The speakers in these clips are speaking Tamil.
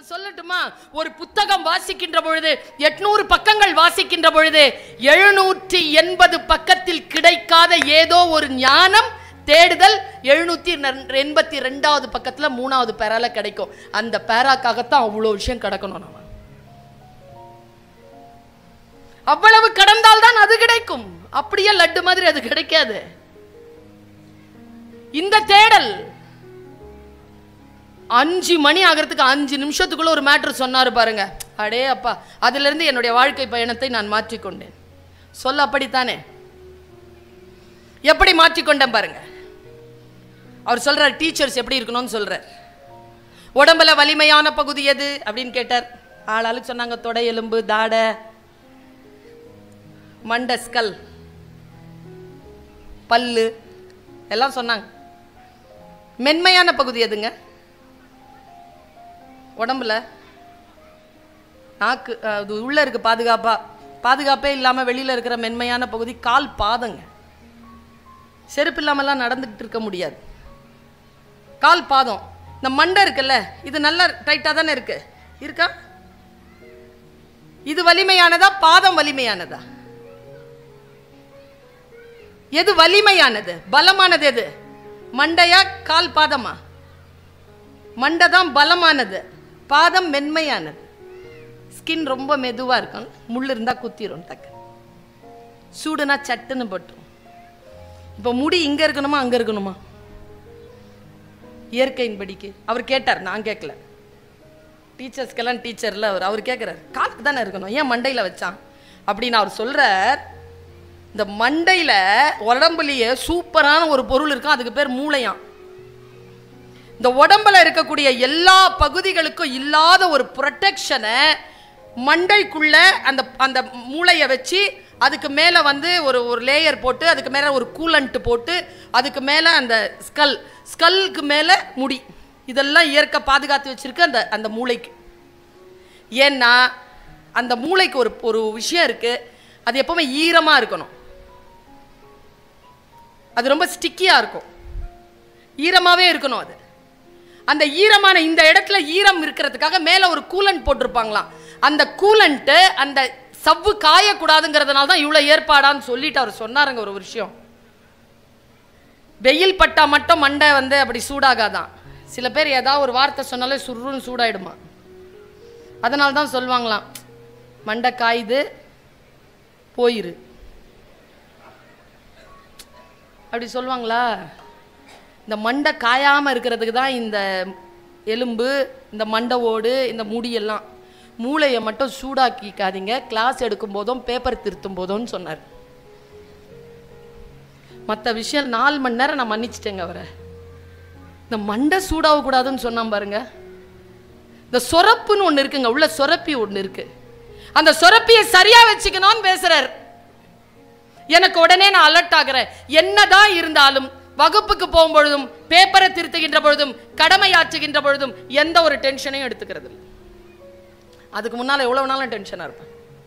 நான் சொல்லட்டுமா ஒரு புத்தகம் வாசிக்கின்ற பொழுது எட்நூறு பக்கங்கள் வாசிக்கின்ற பொழுது எழுநூற்றி எண்பது பக்கத்தில் கிடைக்காத ஏதோ ஒரு ஞானம் தேடுதல் எழுநூத்தி எண்பத்தி ரெண்டாவது பக்கத்துல மூணாவது பேரால கிடைக்கும் அந்த பேராக்காகத்தான் அவ்வளோ விஷயம் கிடக்கணும் நம்ம அவ்வளவு கடந்தால் தான் அது கிடைக்கும் அப்படியே லட்டு மாதிரி அது கிடைக்காது இந்த தேடல் அஞ்சு மணி ஆகிறதுக்கு அஞ்சு நிமிஷத்துக்குள்ள ஒரு மேட்ரு சொன்னாரு பாருங்க அடே அப்பா அதுல இருந்து என்னுடைய வாழ்க்கை பயணத்தை நான் மாற்றிக்கொண்டேன் சொல்ல அப்படித்தானே எப்படி மாற்றிக்கொண்டேன் பாருங்க அவர் சொல்றார் டீச்சர்ஸ் எப்படி இருக்கணும்னு சொல்றார் உடம்புல வலிமையான பகுதி எது அப்படின்னு கேட்டார் ஆளாளுக்கு சொன்னாங்க தொடை எலும்பு தாடை மண்டை ஸ்கல் பல்லு எல்லாம் சொன்னாங்க மென்மையான பகுதி எதுங்க உடம்புல நாக்கு அஹ், அது உள்ள இருக்கு பாதுகாப்பா பாதுகாப்பே இல்லாம வெளியில இருக்கிற மென்மையான பகுதி கால் பாதங்க செருப்பு இல்லாமலாம் நடந்துக்கிட்டு இருக்க முடியாது கால் பாதம் இந்த மண்டை இருக்குல்ல இது நல்லா டைட்டா தானே இருக்கு இருக்கா இது வலிமையானதா பாதம் வலிமையானதா எது வலிமையானது பலமானது எது மண்டையா கால் பாதமா மண்டை தான் பலமானது பாதம் மென்மையானது ஸ்கின் ரொம்ப மெதுவா இருக்கும் முள் இருந்தா குத்திரும் டக்கு சூடுனா சட்டுன்னு பட்டும் இப்போ முடி இங்க இருக்கணுமா அங்க இருக்கணுமா இயற்கையின் படிக்கு அவர் கேட்டார் நான் கேட்கல டீச்சர்ஸ்க்கெல்லாம் டீச்சர்ல அவர் அவர் கேட்குறாரு காலுக்கு தானே இருக்கணும் ஏன் மண்டையில் வச்சான் அப்படின்னு அவர் சொல்றார் இந்த மண்டையில் உடம்புலயே சூப்பரான ஒரு பொருள் இருக்கும் அதுக்கு பேர் மூளையாம் இந்த உடம்புல இருக்கக்கூடிய எல்லா பகுதிகளுக்கும் இல்லாத ஒரு ப்ரொடெக்ஷனை மண்டைக்குள்ள அந்த அந்த மூளையை வச்சு அதுக்கு மேலே வந்து ஒரு ஒரு லேயர் போட்டு அதுக்கு மேலே ஒரு கூலண்ட் போட்டு அதுக்கு மேலே அந்த ஸ்கல் ஸ்கல்லுக்கு மேலே முடி இதெல்லாம் இயற்கை பாதுகாத்து வச்சிருக்கு அந்த அந்த மூளைக்கு ஏன்னா அந்த மூளைக்கு ஒரு ஒரு விஷயம் இருக்கு அது எப்பவுமே ஈரமாக இருக்கணும் அது ரொம்ப ஸ்டிக்கியாக இருக்கும் ஈரமாகவே இருக்கணும் அது அந்த ஈரமான இந்த இடத்துல ஈரம் இருக்கிறதுக்காக மேலே ஒரு கூலண்ட் போட்டிருப்பாங்களாம் அந்த கூலண்ட்டு அந்த சவ்வு காயக்கூடாதுங்கிறதுனால தான் இவ்வளோ ஏற்பாடான்னு சொல்லிட்டு அவர் சொன்னாருங்க ஒரு விஷயம் வெயில் பட்டா மட்டும் மண்டை வந்து அப்படி சூடாகாதான் சில பேர் ஏதாவது ஒரு வார்த்தை சொன்னாலே சுருன்னு சூடாயிடுமா அதனால தான் சொல்லுவாங்களாம் மண்டை காயுது போயிரு அப்படி சொல்லுவாங்களா இந்த மண்டை காயாமல் இருக்கிறதுக்கு தான் இந்த எலும்பு இந்த மண்டை ஓடு இந்த முடியெல்லாம் மூளையை மட்டும் சூடாக்கிக்காதீங்க கிளாஸ் எடுக்கும் போதும் பேப்பர் திருத்தும் போதும்னு சொன்னார் மற்ற விஷயம் நாலு மணி நேரம் நான் மன்னிச்சிட்டேங்க அவரை இந்த மண்டை சூடாகக்கூடாதுன்னு சொன்னான் பாருங்க இந்த சொரப்புன்னு ஒன்று இருக்குங்க உள்ள சொரப்பி ஒன்று இருக்கு அந்த சொரப்பியை சரியா வச்சுக்கணும்னு பேசுறார் எனக்கு உடனே நான் அலர்ட் ஆகிறேன் என்னதான் இருந்தாலும் வகுப்புக்கு போகும்பொழுதும் பேப்பரை திருத்துகின்ற பொழுதும் கடமையாற்றுகின்ற பொழுதும் எந்த ஒரு டென்ஷனையும் எடுத்துக்கிறது இல்லை அதுக்கு முன்னால எவ்வளவு நாளும் டென்ஷனா இருப்பேன்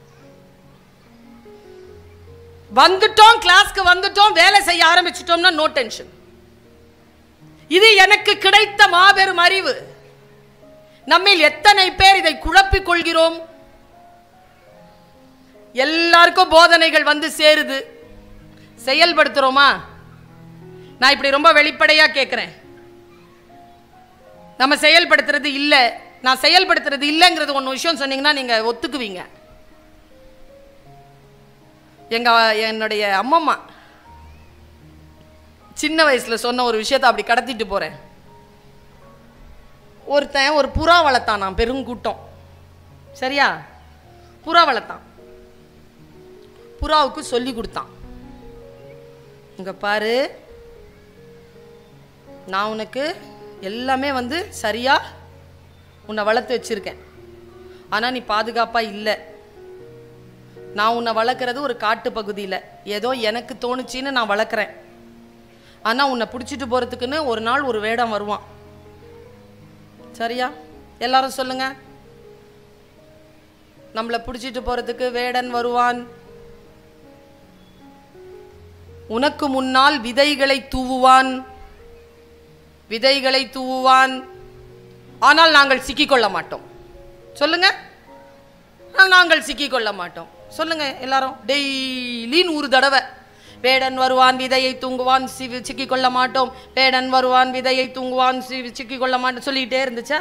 வந்துட்டோம் கிளாஸ்க்கு வந்துட்டோம் வேலை செய்ய ஆரம்பிச்சிட்டோம்னா நோ டென்ஷன் இது எனக்கு கிடைத்த மாபெரும் அறிவு நம்மில் எத்தனை பேர் இதை குழப்பிக் கொள்கிறோம் எல்லாருக்கும் போதனைகள் வந்து சேருது செயல்படுத்துறோமா நான் இப்படி ரொம்ப வெளிப்படையா கேட்குறேன் நம்ம செயல்படுத்துறது இல்லை நான் செயல்படுத்துறது இல்லைங்கிறது ஒன்று விஷயம் சொன்னீங்கன்னா நீங்க ஒத்துக்குவீங்க எங்க என்னுடைய அம்மம்மா சின்ன வயசுல சொன்ன ஒரு விஷயத்தை அப்படி கடத்திட்டு போறேன் ஒருத்தன் ஒரு புறா வளர்த்தான் நான் பெருங்கூட்டம் சரியா புறா வளர்த்தான் புறாவுக்கு சொல்லி கொடுத்தான் இங்க பாரு நான் உனக்கு எல்லாமே வந்து சரியா உன்னை வளர்த்து வச்சிருக்கேன் ஆனா நீ பாதுகாப்பா இல்லை நான் உன்னை வளர்க்குறது ஒரு காட்டு பகுதியில் ஏதோ எனக்கு தோணுச்சின்னு நான் வளர்க்குறேன் ஆனா உன்னை பிடிச்சிட்டு போறதுக்குன்னு ஒரு நாள் ஒரு வேடம் வருவான் சரியா எல்லாரும் சொல்லுங்க நம்மளை பிடிச்சிட்டு போறதுக்கு வேடன் வருவான் உனக்கு முன்னால் விதைகளை தூவுவான் விதைகளை தூவுவான் ஆனால் நாங்கள் சிக்கிக்கொள்ள மாட்டோம் சொல்லுங்க ஆனால் நாங்கள் சிக்கிக்கொள்ள மாட்டோம் சொல்லுங்க எல்லாரும் டெய்லி நூறு தடவை வேடன் வருவான் விதையை தூங்குவான் சி- சிக்கிக்கொள்ள மாட்டோம் வேடன் வருவான் விதையை தூங்குவான் சி- சிக்கிக்கொள்ள மாட்டோம் சொல்லிக்கிட்டே இருந்துச்சா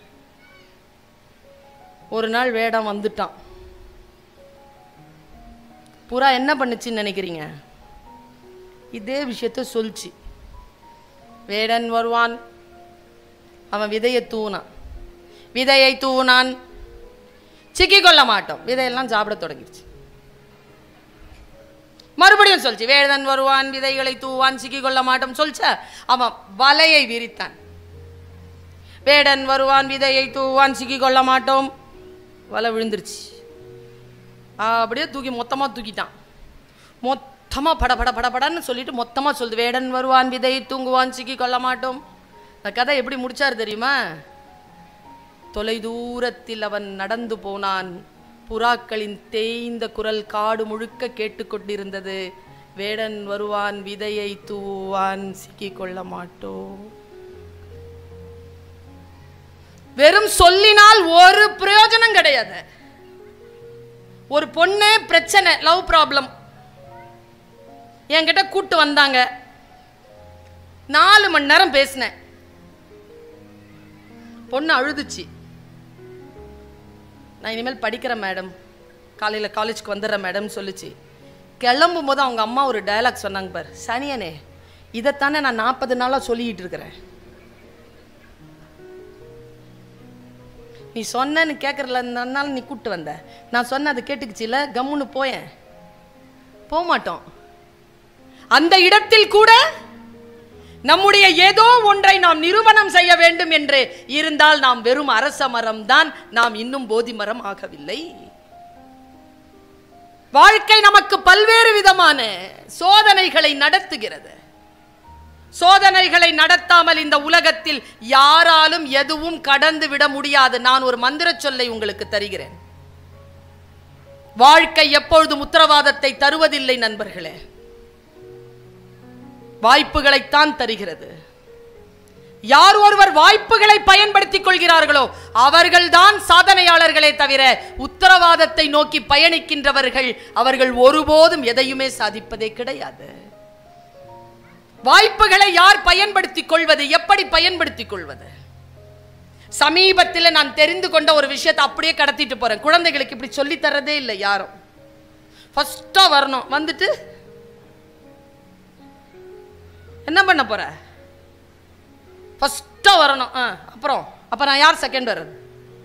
ஒரு நாள் வேடம் வந்துட்டான் புறா என்ன பண்ணுச்சுன்னு நினைக்கிறீங்க இதே விஷயத்த சொல்லிச்சு வேடன் வருவான் அவன் விதையை தூவினான் விதையை தூவினான் சிக்கிக்கொள்ள மாட்டோம் விதையெல்லாம் சாப்பிட தொடங்கிடுச்சு மறுபடியும் சொல்லிச்சு வேடன் வருவான் விதைகளை தூவான் சிக்கிக்கொள்ள மாட்டோம் சொல்லிச்ச அவன் வலையை விரித்தான் வேடன் வருவான் விதையை தூவான் சிக்கிக்கொள்ள மாட்டோம் வலை விழுந்துருச்சு அப்படியே தூக்கி மொத்தமாக தூக்கிட்டான் மொத்தமாக பட பட பட படன்னு சொல்லிட்டு மொத்தமாக சொல்லுது வேடன் வருவான் விதையை தூங்குவான் சிக்கி கொள்ள மாட்டோம் இந்த கதை எப்படி முடிச்சார் தெரியுமா தொலை தூரத்தில் அவன் நடந்து போனான் புறாக்களின் தேய்ந்த குரல் காடு முழுக்க கேட்டுக்கொண்டிருந்தது வேடன் வருவான் விதையை தூவான் சிக்கிக் கொள்ள மாட்டோம் வெறும் சொல்லினால் ஒரு பிரயோஜனம் கிடையாது ஒரு பொண்ணு பிரச்சனை லவ் ப்ராப்ளம் என்கிட்ட கூட்டு வந்தாங்க நாலு மணி நேரம் பேசினேன் பொண்ணு அழுதுச்சு நான் இனிமேல் படிக்கிறேன் மேடம் காலையில் காலேஜ்க்கு வந்துடுறேன் மேடம் சொல்லுச்சு கிளம்பும் போது அவங்க அம்மா ஒரு டயலாக் சொன்னாங்க பார் சனியனே இதைத்தானே நான் நாற்பது நாளாக சொல்லிக்கிட்டு இருக்கிறேன் நீ சொன்னேன்னு கேட்கறதுனால நீ கூப்பிட்டு வந்த நான் சொன்ன அதை கேட்டுக்குச்சுல கம்முன்னு போயேன் போக மாட்டோம் அந்த இடத்தில் கூட நம்முடைய ஏதோ ஒன்றை நாம் நிரூபணம் செய்ய வேண்டும் என்று இருந்தால் நாம் வெறும் அரச மரம் தான் நாம் இன்னும் போதி மரம் ஆகவில்லை வாழ்க்கை நமக்கு பல்வேறு விதமான சோதனைகளை நடத்துகிறது சோதனைகளை நடத்தாமல் இந்த உலகத்தில் யாராலும் எதுவும் கடந்து விட முடியாது நான் ஒரு மந்திர சொல்லை உங்களுக்கு தருகிறேன் வாழ்க்கை எப்பொழுதும் உத்தரவாதத்தை தருவதில்லை நண்பர்களே வாய்ப்புகளைத்தான் தருகிறது யார் ஒருவர் வாய்ப்புகளை பயன்படுத்திக் கொள்கிறார்களோ அவர்கள்தான் சாதனையாளர்களே தவிர உத்தரவாதத்தை நோக்கி பயணிக்கின்றவர்கள் அவர்கள் ஒருபோதும் எதையுமே சாதிப்பதே கிடையாது வாய்ப்புகளை யார் பயன்படுத்திக் கொள்வது எப்படி பயன்படுத்திக் கொள்வது சமீபத்தில் நான் தெரிந்து கொண்ட ஒரு விஷயத்தை அப்படியே கடத்திட்டு போறேன் குழந்தைகளுக்கு இப்படி சொல்லி தரதே இல்லை யாரும் ஃபர்ஸ்டா வரணும் வந்துட்டு என்ன பண்ண போற ஃபர்ஸ்டா வரணும் ஆ அப்புறம் அப்ப நான் யார் செகண்ட் வர்றது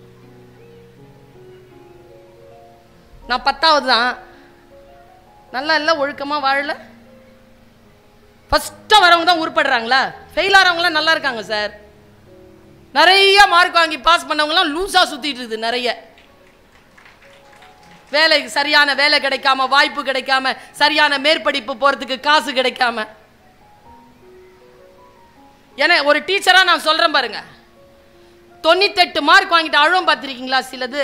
நான் பத்தாவது தான் நல்லா இல்லை ஒழுக்கமா வாழல ஃபஸ்ட்டாக வரவங்க தான் உருப்படுறாங்களா ஃபெயில் ஆகிறவங்களாம் நல்லா இருக்காங்க சார் நிறைய மார்க் வாங்கி பாஸ் பண்ணவங்களாம் லூஸாக சுற்றிட்டு இருக்குது நிறைய வேலைக்கு சரியான வேலை கிடைக்காம வாய்ப்பு கிடைக்காம சரியான மேற்படிப்பு போகிறதுக்கு காசு கிடைக்காம ஏன்னா ஒரு டீச்சராக நான் சொல்கிறேன் பாருங்க தொண்ணூத்தெட்டு மார்க் வாங்கிட்டு அழுவம் பார்த்துருக்கீங்களா சிலது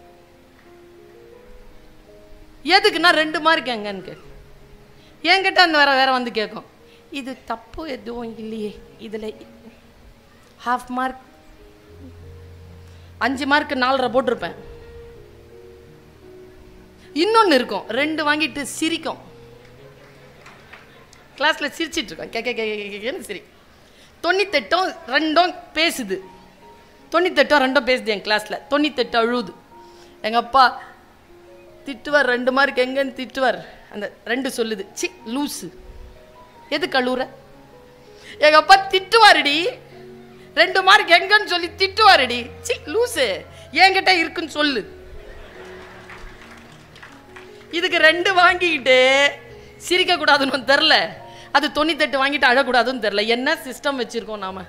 எதுக்குன்னா ரெண்டு மார்க் எங்கன்னு கேட்கும் என்கிட்ட அந்த வேற வேற வந்து கேட்கும் இது தப்பு எதுவும் இல்லையே இதில் ஹாஃப் மார்க் அஞ்சு மார்க் நாலரை போட்டிருப்பேன் இன்னொன்று இருக்கும் ரெண்டு வாங்கிட்டு சிரிக்கும் கிளாஸில் சிரிச்சிட்டு இருக்கோம் கே கே கே கே, கே, கேன்னு சிரி தொண்ணூத்தெட்டும் ரெண்டும் பேசுது தொண்ணூத்தெட்டும் ரெண்டும் பேசுது என் கிளாஸில் தொண்ணூத்தெட்டு அழுவுது எங்கள் அப்பா திட்டுவார் ரெண்டு மார்க் எங்கன்னு திட்டுவார் அந்த ரெண்டு சொல்லுது சி லூஸு எது கழுவுற எங்க அப்பா திட்டுவாருடி ரெண்டு மார்க் எங்கன்னு சொல்லி திட்டுவாருடி சி லூசு என்கிட்ட இருக்குன்னு சொல்லு இதுக்கு ரெண்டு வாங்கிக்கிட்டு சிரிக்க கூடாதுன்னு தெரில அது தொண்ணூத்தெட்டு வாங்கிட்டு அழக்கூடாதுன்னு தெரில என்ன சிஸ்டம் வச்சிருக்கோம் நாம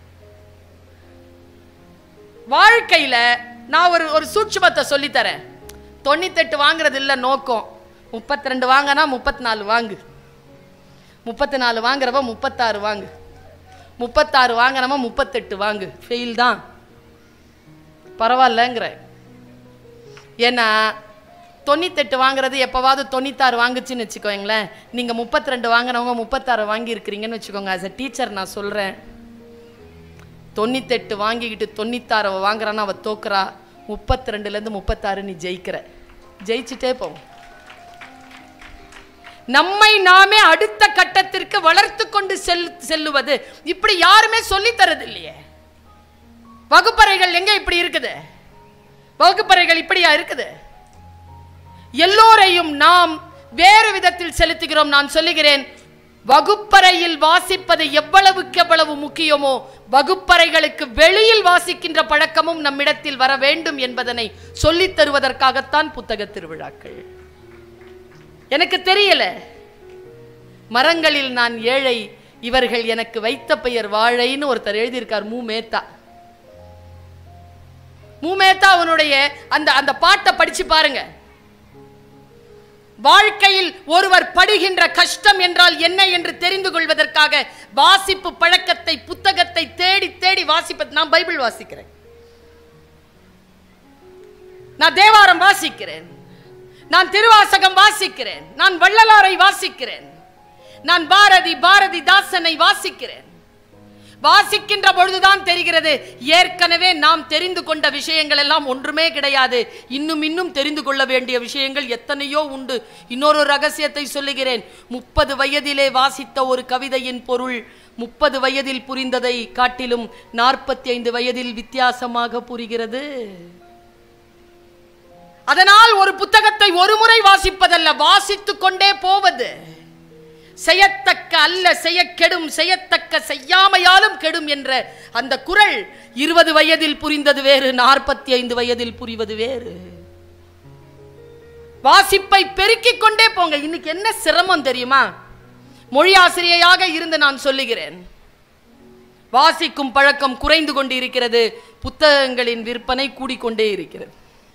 வாழ்க்கையில நான் ஒரு ஒரு சூட்சுமத்தை சொல்லித்தரேன் தொண்ணூத்தெட்டு வாங்குறது இல்லை நோக்கம் முப்பத்தி ரெண்டு வாங்கினா முப்பத்தி நாலு வாங்கு முப்பத்தி நாலு வாங்குறவ முப்பத்தாறு வாங்கு முப்பத்தாறு வாங்குறவ முப்பத்தெட்டு வாங்கு ஃபெயில் தான் பரவாயில்லங்கிற ஏன்னா தொண்ணூத்தெட்டு வாங்குறது எப்போவாவது தொண்ணூத்தாறு வாங்குச்சுன்னு வச்சுக்கோங்களேன் நீங்கள் முப்பத்தி ரெண்டு வாங்கினவங்க முப்பத்தாறு வாங்கியிருக்கிறீங்கன்னு வச்சுக்கோங்க ஆஸ் அ டீச்சர் நான் சொல்கிறேன் தொண்ணூத்தெட்டு வாங்கிக்கிட்டு தொண்ணூத்தாறு அவள் வாங்குறான்னா அவள் தோக்குறா முப்பத்தி ரெண்டுலேருந்து முப்பத்தாறு நீ ஜெயிக்கிற ஜெயிச்சுட்டே போவோம் நம்மை நாமே அடுத்த கட்டத்திற்கு வளர்த்து கொண்டு செல் செல்லுவது இப்படி யாருமே சொல்லித் தரது இல்லையே வகுப்பறைகள் எங்க இப்படி இருக்குது வகுப்பறைகள் இப்படியா இருக்குது எல்லோரையும் நாம் வேறு விதத்தில் செலுத்துகிறோம் நான் சொல்லுகிறேன் வகுப்பறையில் வாசிப்பது எவ்வளவுக்கு எவ்வளவு முக்கியமோ வகுப்பறைகளுக்கு வெளியில் வாசிக்கின்ற பழக்கமும் நம்மிடத்தில் வர வேண்டும் என்பதனை சொல்லித் தருவதற்காகத்தான் புத்தக திருவிழாக்கள் எனக்கு தெரியல மரங்களில் நான் ஏழை இவர்கள் எனக்கு வைத்த பெயர் வாழைன்னு ஒருத்தர் எழுதியிருக்கார் மூ மேத்தா மூ மேத்தா அவனுடைய அந்த அந்த பாட்டை படிச்சு பாருங்க வாழ்க்கையில் ஒருவர் படுகின்ற கஷ்டம் என்றால் என்ன என்று தெரிந்து கொள்வதற்காக வாசிப்பு பழக்கத்தை புத்தகத்தை தேடி தேடி வாசிப்பது நான் பைபிள் வாசிக்கிறேன் நான் தேவாரம் வாசிக்கிறேன் நான் திருவாசகம் வாசிக்கிறேன் நான் வள்ளலாரை வாசிக்கிறேன் நான் பாரதி பாரதி தாசனை வாசிக்கிறேன் வாசிக்கின்ற பொழுதுதான் தெரிகிறது ஏற்கனவே நாம் தெரிந்து கொண்ட விஷயங்கள் எல்லாம் ஒன்றுமே கிடையாது இன்னும் இன்னும் தெரிந்து கொள்ள வேண்டிய விஷயங்கள் எத்தனையோ உண்டு இன்னொரு ரகசியத்தை சொல்லுகிறேன் முப்பது வயதிலே வாசித்த ஒரு கவிதையின் பொருள் முப்பது வயதில் புரிந்ததை காட்டிலும் நாற்பத்தி ஐந்து வயதில் வித்தியாசமாக புரிகிறது அதனால் ஒரு புத்தகத்தை ஒரு முறை வாசிப்பதல்ல வாசித்துக் கொண்டே போவது செய்யத்தக்க அல்ல செய்ய கெடும் செய்யத்தக்க செய்யாமையாலும் கெடும் என்ற அந்த குரல் இருபது வயதில் புரிந்தது வேறு நாற்பத்தி ஐந்து வயதில் புரிவது வேறு வாசிப்பை பெருக்கிக் கொண்டே போங்க இன்னைக்கு என்ன சிரமம் தெரியுமா மொழி ஆசிரியையாக இருந்து நான் சொல்லுகிறேன் வாசிக்கும் பழக்கம் குறைந்து கொண்டு இருக்கிறது புத்தகங்களின் விற்பனை கூடிக்கொண்டே இருக்கிறது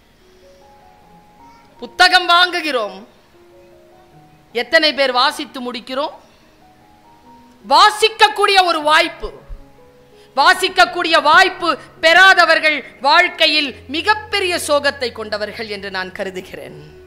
புத்தகம் வாங்குகிறோம் எத்தனை பேர் வாசித்து முடிக்கிறோம் வாசிக்கக்கூடிய ஒரு வாய்ப்பு வாசிக்கக்கூடிய வாய்ப்பு பெறாதவர்கள் வாழ்க்கையில் மிகப்பெரிய சோகத்தை கொண்டவர்கள் என்று நான் கருதுகிறேன்